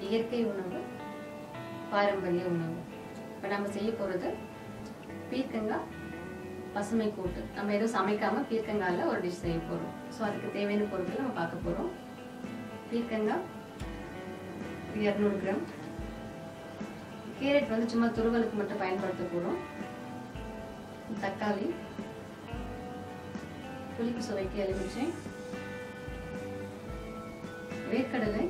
இயற்கை உணவு பாரம்பரிய உணவு இப்போ நம்ம செய்ய போகிறது பீர்க்கங்காய் பசுமை கூட்டு நம்ம எதுவும் சமைக்காமல் பீர்க்கங்காயில் ஒரு டிஷ் செய்ய போகிறோம் ஸோ அதுக்கு தேவையான பொருட்கள் நம்ம பார்க்க போகிறோம் பீர்க்கங்காய் இரநூறு கிராம் கேரட் வந்து சும்மா துருவலுக்கு மட்டும் பயன்படுத்த போகிறோம் தக்காளி புளிப்பு சுவைக்கு எலுமிச்சை வேர்க்கடலை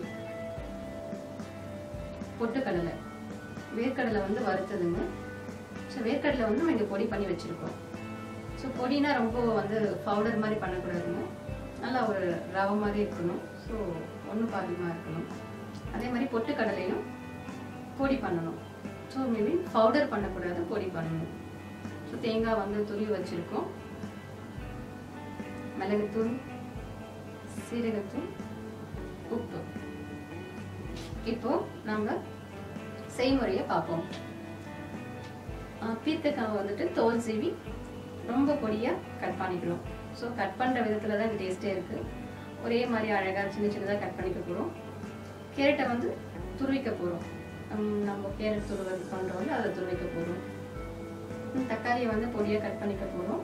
பொட்டுக்கடலை வேர்க்கடலை வந்து வறுத்ததுங்க ஸோ வேர்க்கடலை வந்து நம்ம இங்கே பொடி பண்ணி வச்சுருக்கோம் ஸோ பொடினா ரொம்ப வந்து பவுடர் மாதிரி பண்ணக்கூடாதுங்க நல்லா ஒரு ரவை மாதிரி இருக்கணும் ஸோ ஒன்று பாதிமாக இருக்கணும் அதே மாதிரி பொட்டுக்கடலையும் பொடி பண்ணணும் ஸோ மேபி பவுடர் பண்ணக்கூடாது பொடி பண்ணணும் ஸோ தேங்காய் வந்து துருவி வச்சுருக்கோம் மிளகுத்தூள் சீரகத்தூள் உப்பு இப்போ நம்ம செய்முறையை பார்ப்போம் ஆஹ் பீர்க்கக்காவை வந்துட்டு தோல் சீவி ரொம்ப பொடியாக கட் பண்ணிக்கணும் ஸோ கட் பண்ணுற விதத்தில் தான் இந்த டேஸ்ட்டே இருக்குது ஒரே மாதிரி அழகாக சின்ன சின்னதாக கட் பண்ணிக்க போகிறோம் கேரட்டை வந்து துருவிக்க போகிறோம் நம்ம கேரட் துருவல் பண்ணுறோம்ல அதை துருவிக்க போகிறோம் தக்காளியை வந்து பொடியாக கட் பண்ணிக்க போகிறோம்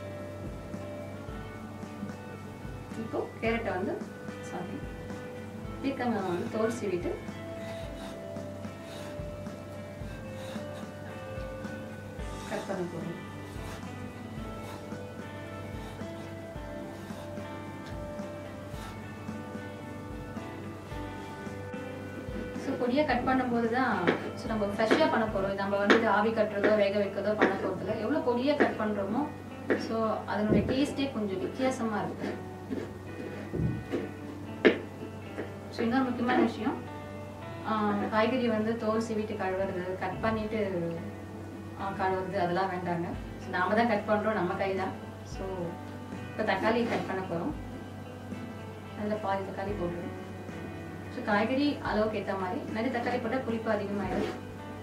இப்போ கேரட்டை வந்து சாரி பீர்க்கங்காய் வந்து தோல் சீவிட்டு கட் பண்ண போகிறோம் ஸோ பொடியாக கட் பண்ணும்போது தான் ஸோ நம்ம ஃப்ரெஷ்ஷாக பண்ண போகிறோம் நம்ம வந்துட்டு ஆவி கட்டுறதோ வேக வைக்கிறதோ பண்ண போகிறதுல எவ்வளோ பொடியாக கட் பண்ணுறோமோ ஸோ அதனுடைய டேஸ்ட்டே கொஞ்சம் வித்தியாசமாக இருக்குது ஸோ இன்னொரு முக்கியமான விஷயம் ஆஹ் காய்கறி வந்து தோல் சீவிட்டு கழுவுறது கட் பண்ணிட்டு ஆஹ் கழுவுறது அதெல்லாம் வேண்டாங்க ஸோ நாம தான் கட் பண்ணுறோம் நம்ம கை தான் ஸோ இப்போ தக்காளி கட் பண்ண போகிறோம் அதில் பாதி தக்காளி போட்டுருவோம் ஸோ காய்கறி அளவுக்கு ஏற்ற மாதிரி நிறைய தக்காளி போட்டால் புளிப்பு அதிகமாகிடும்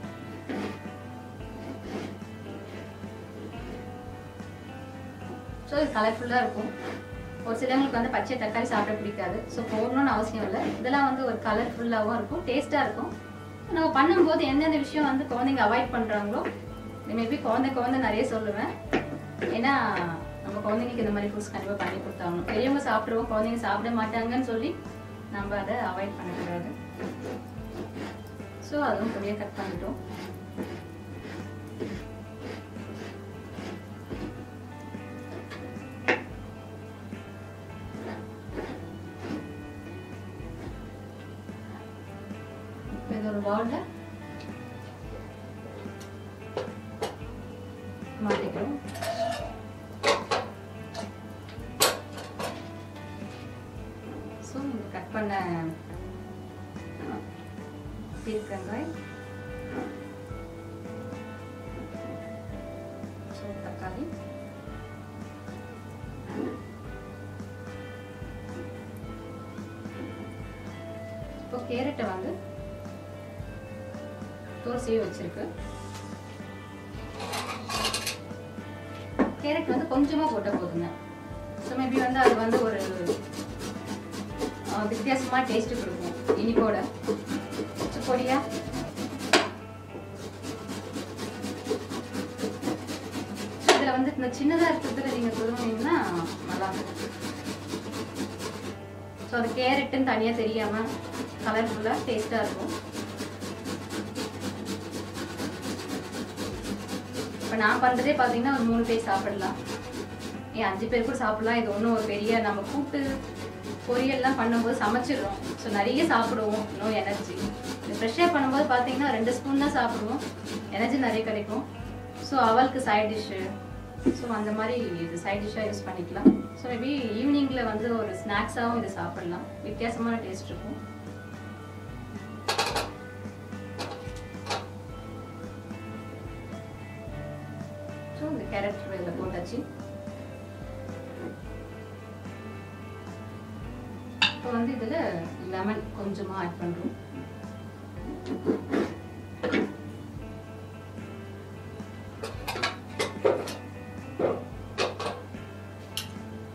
ஸோ இது கலர்ஃபுல்லாக இருக்கும் ஒரு சிலவங்களுக்கு வந்து பச்சை தக்காளி சாப்பிட பிடிக்காது ஸோ போடணும்னு அவசியம் இல்லை இதெல்லாம் வந்து ஒரு கலர்ஃபுல்லாகவும் இருக்கும் டேஸ்ட்டாக இருக்கும் நம்ம பண்ணும்போது எந்தெந்த விஷயம் வந்து குழந்தைங்க அவாய்ட் பண்ணுறாங்களோ மேபி குழந்தை குழந்தை நிறைய சொல்லுவேன் ஏன்னா நம்ம குழந்தைங்களுக்கு இந்த மாதிரி ஃபுட்ஸ் கண்டிப்பாக பண்ணி கொடுத்தாகணும் பெரியவங்க சாப்பிடுவோம் குழந்தைங்க சாப்பிட மாட்டாங்கன்னு சொல்லி நம்ம அதை அவாய்ட் பண்ணக்கூடாது ஸோ அதுவும் பொடியாக கட் பண்ணிட்டோம் இப்போ இது ஒரு பவுலில் மாட்டிக்கிறோம் ஸோ இந்த கட் பண்ண பீர்க்கங்காய் ஸோ தக்காளி இப்போ கேரட்டை வந்து தோல் சீவி வச்சிருக்கு கேரட் வந்து கொஞ்சமாக போட்டால் போதுங்க ஸோ மேபி வந்து அது வந்து ஒரு ஆஹ், வித்தியாசமா டேஸ்ட் கொடுக்கும் இனிப்போட ஸோ பொடியா இதில் வந்து இந்த சின்னதாக இருக்கிறதுல நீங்கள் துருவினீங்கன்னா நல்லா இருக்கும் ஸோ அது கேரட்டுன்னு தனியாக தெரியாமல் கலர்ஃபுல்லாக டேஸ்ட்டாக இருக்கும் இப்போ நான் பண்ணுறதே பார்த்தீங்கன்னா ஒரு மூணு பேர் சாப்பிடலாம் ஏன் அஞ்சு பேர் கூட சாப்பிடலாம் இது ஒன்றும் ஒரு பெரிய நம்ம கூட்டு பொரியல்லாம் பண்ணும்போது சமைச்சிடுறோம் ஸோ நிறைய சாப்பிடுவோம் நோ எனர்ஜி இது ஃப்ரெஷ்ஷாக பண்ணும்போது பார்த்தீங்கன்னா ரெண்டு ஸ்பூன் தான் சாப்பிடுவோம் எனர்ஜி நிறைய கிடைக்கும் ஸோ அவளுக்கு சைட் டிஷ்ஷு ஸோ அந்த மாதிரி இது சைட் டிஷ்ஷாக யூஸ் பண்ணிக்கலாம் ஸோ மேபி ஈவினிங்கில் வந்து ஒரு ஸ்நாக்ஸாகவும் இது சாப்பிடலாம் வித்தியாசமான டேஸ்ட் இருக்கும் ஸோ இந்த கேரட் இதில் போட்டாச்சு இப்போ வந்து இதில் லெமன் கொஞ்சமாக ஆட் பண்ணுறோம்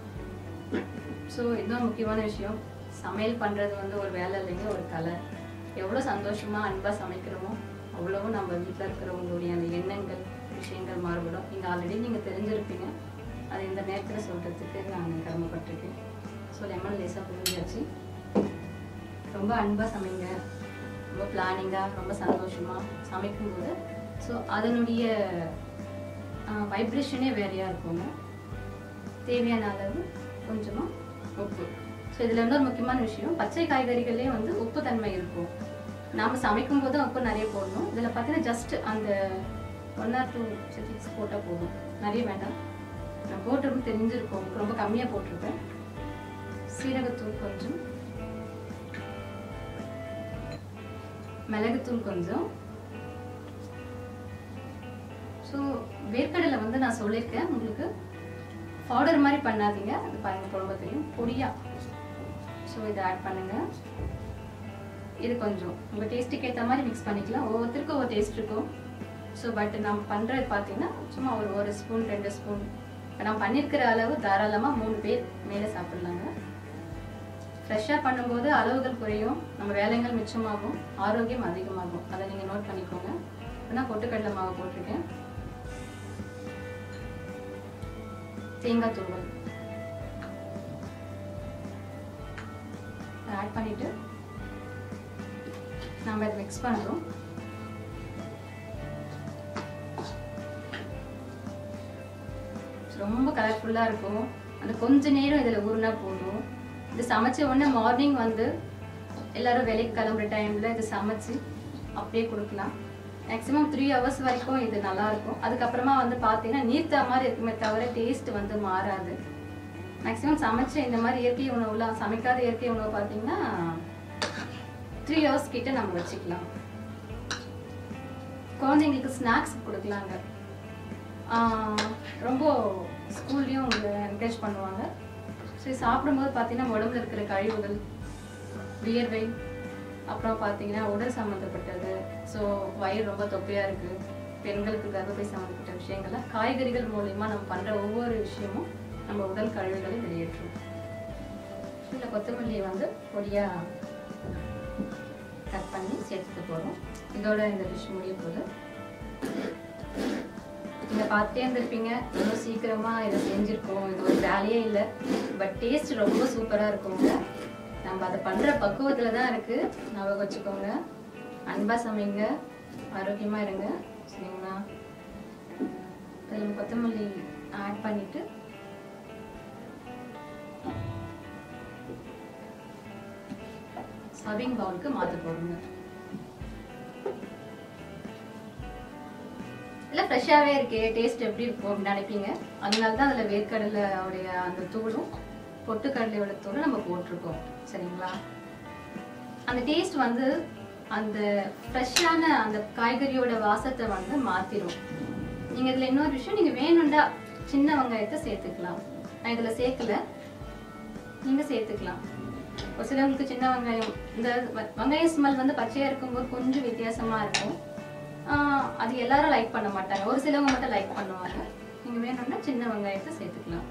ஸோ இன்னொரு முக்கியமான விஷயம் சமையல் பண்ணுறது வந்து ஒரு வேலை இல்லைங்க ஒரு கலை எவ்வளோ சந்தோஷமாக அன்பாக சமைக்கிறோமோ அவ்வளவும் நம்ம வீட்டில் இருக்கிறவங்களுடைய அந்த எண்ணங்கள் விஷயங்கள் மாறுபடும் நீங்கள் ஆல்ரெடி நீங்கள் தெரிஞ்சிருப்பீங்க அது இந்த நேரத்தில் சொல்கிறதுக்கு நான் கடமைப்பட்டிருக்கேன் ஸோ லெமன் லேசாக புரிஞ்சாச்சு ரொம்ப அன்பாக சமைங்க ரொம்ப பிளானிங்காக ரொம்ப சந்தோஷமாக சமைக்கும்போது ஸோ அதனுடைய வைப்ரேஷனே வேறையாக இருக்குங்க தேவையான அளவு கொஞ்சமாக உப்பு ஸோ இதில் இன்னொரு முக்கியமான விஷயம் பச்சை காய்கறிகளே வந்து உப்பு தன்மை இருக்கும் நாம் சமைக்கும் போது உப்பு நிறைய போடணும் இதில் பார்த்தீங்கன்னா ஜஸ்ட் அந்த ஒன் ஆர் டூ சிக்ஸ் போட்டால் போதும் நிறைய வேண்டாம் நான் போட்டிருக்கும் தெரிஞ்சிருக்கும் ரொம்ப கம்மியாக போட்டிருப்பேன் சீரகத்தூள் கொஞ்சம் மிளகுத்தூள் கொஞ்சம் ஸோ வேர்க்கடலை வந்து நான் சொல்லியிருக்கேன் உங்களுக்கு பவுடர் மாதிரி பண்ணாதீங்க அது பாருங்க குழம்பு தெரியும் பொடியா ஸோ இதை ஆட் பண்ணுங்க இது கொஞ்சம் உங்கள் டேஸ்ட்டுக்கு ஏற்ற மாதிரி மிக்ஸ் பண்ணிக்கலாம் ஒவ்வொருத்தருக்கும் ஒவ்வொரு டேஸ்ட் இருக்கும் ஸோ பட் நம்ம பண்ணுறது பார்த்தீங்கன்னா சும்மா ஒரு ஒரு ஸ்பூன் ரெண்டு ஸ்பூன் இப்போ நம்ம பண்ணியிருக்கிற அளவு தாராளமாக மூணு பேர் மேலே சாப்பிட்லாங்க ஃப்ரெஷ்ஷாக பண்ணும்போது அளவுகள் குறையும் நம்ம வேலைகள் மிச்சமாகும் ஆரோக்கியம் அதிகமாகும் அதை நீங்கள் நோட் பண்ணிக்கோங்க நான் பொட்டுக்கடலை மாவு போட்டிருக்கேன் தேங்காய் துருவல் ஆட் பண்ணிட்டு நம்ம இதை மிக்ஸ் பண்ணுறோம் ரொம்ப கலர்ஃபுல்லாக இருக்கும் அந்த கொஞ்ச நேரம் இதில் ஊறினா போதும் இது சமைச்ச உடனே மார்னிங் வந்து எல்லாரும் வேலைக்கு கிளம்புற டைமில் இது சமைச்சு அப்படியே கொடுக்கலாம் மேக்ஸிமம் த்ரீ ஹவர்ஸ் வரைக்கும் இது நல்லா இருக்கும் அதுக்கப்புறமா வந்து பார்த்தீங்கன்னா நீர்த்தா மாதிரி இருக்குமே தவிர டேஸ்ட் வந்து மாறாது மேக்ஸிமம் சமைச்ச இந்த மாதிரி இயற்கை உணவுலாம் சமைக்காத இயற்கை உணவு பார்த்தீங்கன்னா த்ரீ ஹவர்ஸ் கிட்ட நம்ம வச்சுக்கலாம் குழந்தைங்களுக்கு ஸ்நாக்ஸ் கொடுக்கலாங்க ஆஹ் ரொம்ப ஸ்கூல்லையும் உங்களை என்கரேஜ் பண்ணுவாங்க சரி சாப்பிடும்போது பார்த்தீங்கன்னா உடம்புல இருக்கிற கழிவுகள் வியர்வை அப்புறம் பார்த்தீங்கன்னா உடல் சம்மந்தப்பட்டது ஸோ வயிறு ரொம்ப தொப்பையாக இருக்குது பெண்களுக்கு கர்ப்பப்பை சம்மந்தப்பட்ட விஷயங்கள்லாம் காய்கறிகள் மூலிமா நம்ம பண்ணுற ஒவ்வொரு விஷயமும் நம்ம உடல் கழிவுகளை வெளியேற்றும் இல்லை கொத்தமல்லியை வந்து பொடியாக கட் பண்ணி சேர்த்துக்க போகிறோம் இதோட இந்த டிஷ் முடிய போகுது நீங்கள் பார்த்துட்டே இருந்திருப்பீங்க ரொம்ப சீக்கிரமாக இதை செஞ்சுருக்கோம் இது ஒரு வேலையே இல்லை பட் டேஸ்ட் ரொம்ப சூப்பராக இருக்குங்க நம்ம அதை பண்ணுற பக்குவத்தில் தான் இருக்குது ஞாபகம் வச்சுக்கோங்க அன்பாக சமைங்க ஆரோக்கியமாக இருங்க சரிங்களா இதில் கொத்தமல்லி ஆட் பண்ணிவிட்டு சர்விங் பவுலுக்கு மாற்ற போடுங்க இல்லை ஃப்ரெஷ்ஷாகவே இருக்கே டேஸ்ட் எப்படி இருக்கும் அப்படின்னு நினைப்பீங்க அதனால தான் அதில் வேர்க்கடலையோடைய அந்த தூளும் பொட்டுக்கடலையோட தூளும் நம்ம போட்டிருக்கோம் சரிங்களா அந்த டேஸ்ட் வந்து அந்த ஃப்ரெஷ்ஷான அந்த காய்கறியோட வாசத்தை வந்து மாற்றிடும் நீங்கள் இதில் இன்னொரு விஷயம் நீங்கள் வேணுண்டா சின்ன வெங்காயத்தை சேர்த்துக்கலாம் நான் இதில் சேர்க்கல நீங்கள் சேர்த்துக்கலாம் ஒரு சிலவங்களுக்கு சின்ன வெங்காயம் இந்த வ- வெங்காய ஸ்மெல் வந்து பச்சையாக இருக்கும்போது கொஞ்சம் வித்தியாசமாக இருக்கும் ஆஹ் அது எல்லாரும் லைக் பண்ண மாட்டாங்க ஒரு சிலவங்க மட்டும் லைக் பண்ணுவாங்க நீங்கள் வேணும்னா சின்ன வெங்காயத்தை சேர்த்துக்கலாம்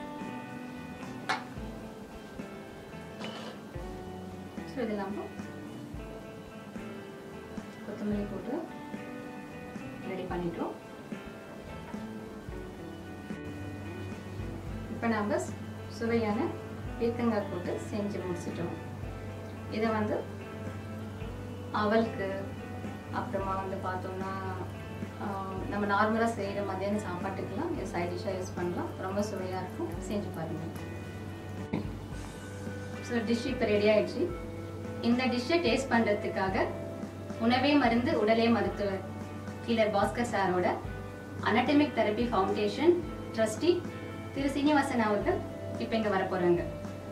ஸோ இது நம்ம கொத்தமல்லி போட்டு ரெடி பண்ணிட்டோம் இப்போ நம்ம சுவையான பீர்க்கங்காய் போட்டு செஞ்சு முடிச்சிட்டோம் இதை வந்து அவலுக்கு அப்புறமா வந்து பார்த்தோம்னா ஆஹ், நம்ம நார்மலாக செய்கிற மத்தியான சாப்பாட்டுக்கெல்லாம் இது சைட் டிஷ்ஷாக யூஸ் பண்ணலாம் ரொம்ப சுவையாக இருக்கும் செஞ்சு பாருங்கள் ஸோ டிஷ் இப்போ ரெடி ஆயிடுச்சு இந்த டிஷ்ஷை டேஸ்ட் பண்ணுறதுக்காக உணவே மருந்து உடலே மருத்துவர் கீழர் பாஸ்கர் சாரோட அனட்டமிக் தெரப்பி ஃபவுண்டேஷன் ட்ரஸ்டி திரு சீனிவாசன் அவர்கள் இப்போ இங்கே வர போகிறாங்க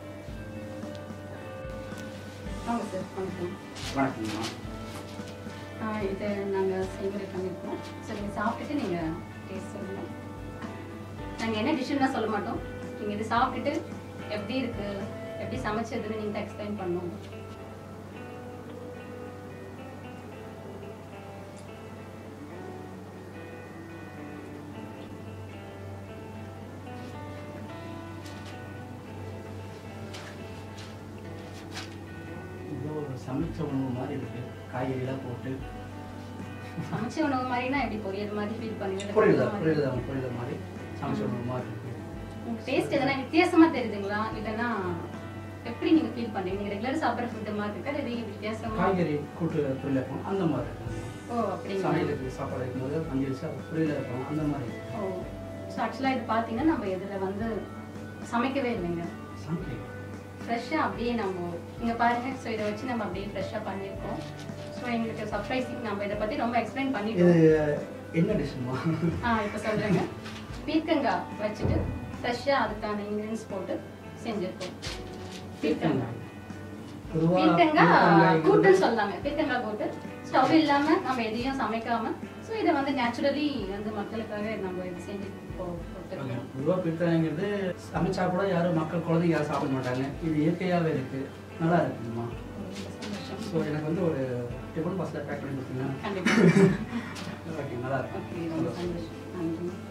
வாங்க சார் வணக்கம் வணக்கம்மா ஆஹ் இதை நாங்கள் செய்முறை பண்ணியிருக்கோம் ஸோ நீங்கள் சாப்பிட்டுட்டு நீங்கள் டேஸ்ட் சொல்லுங்கள் நாங்கள் என்ன டிஷ்ஷுன்னா சொல்ல மாட்டோம் நீங்கள் இது சாப்பிட்டுட்டு எப்படி இருக்கு எப்படி சமைச்சதுன்னு நீங்கள் எக்ஸ்பிளைன் பண்ணணும் இது ஒரு சமைச்ச உணவு மாதிரி இருக்கு காய்கறிலாம் போட்டு சமைச்ச உணவு மாதிரினா எப்படி பொரியல் மாதிரி ஃபீல் பண்ணுவீங்க புரியுதா புரியுதா புரியுத மாதிரி சமைச்ச உணவு மாதிரி இருக்கு டேஸ்ட் எதனா வித்தியாசமா தெரியுதுங்களா இல்லைன்னா எப்படி நீங்க ஃபீல் பண்றீங்க நீங்க ரெகுலர் சாப்பிட்ற ஃபுட் மாதிரி இருக்கா இல்லை இது வித்தியாசமா காய்கறி கூட்டு பொரியல் வைப்போம் அந்த மாதிரி இருக்கு ஓ அப்படிங்களா சமையலுக்கு சாப்பாடு வைக்கும்போது அஞ்சு வச்சு அது பொரியல் வைப்போம் அந்த மாதிரி ஓ ஸோ ஆக்சுவலாக இது பார்த்தீங்கன்னா நம்ம இதில் வந்து சமைக்கவே இல்லைங்க சமைக்கலாம் ஃப்ரெஷ்ஷாக அப்படியே நம்ம இங்கே பாருங்க ஸோ இதை வச்சு நம்ம அப்படியே ஃப்ரெஷ்ஷாக பண்ணியிருக்கோம் ஸோ எங்களுக்கு சர்ப்ரைஸிங் நம்ம இதை பற்றி ரொம்ப எக்ஸ்பிளைன் இது பண்ணிட்டோம் என்ன டிஷ்மா ஆ இப்போ சொல்கிறேங்க பீர்க்கங்காய் வச்சுட்டு ஃப்ரெஷ்ஷாக அதுக்கான இன்க்ரீடியன்ஸ் போட்டு செஞ்சுருக்கோம் பீர்க்கங்காய் பீர்க்கங்காய் கூட்டுன்னு சொல்லாங்க பீர்க்கங்காய் கூட்டு ஸ்டவ் இல்லாம நம்ம எதையும் சமைக்காம ஸோ இதை வந்து நேச்சுரலி வந்து மக்களுக்காக நம்ம இது செஞ்சு போ- கொடுத்துருக்கோம் பொதுவாக பிரித்தாங்கிறது சமைச்சா கூட யாரும் மக்கள் குழந்தைங்க யாரும் சாப்பிட மாட்டாங்க இது இயற்கையாகவே இருக்கு நல்லா இருக்குங்கம்மா ரொம்ப சந்தோஷம் ஸோ எனக்கு வந்து ஒரு டிஃபன் பாக்ஸில் பேக் பண்ணி கொடுத்தீங்கன்னா கண்டிப்பா ஓகே நல்லா ஓகே ரொம்ப இருக்கும் சந்தோஷம் நன்றி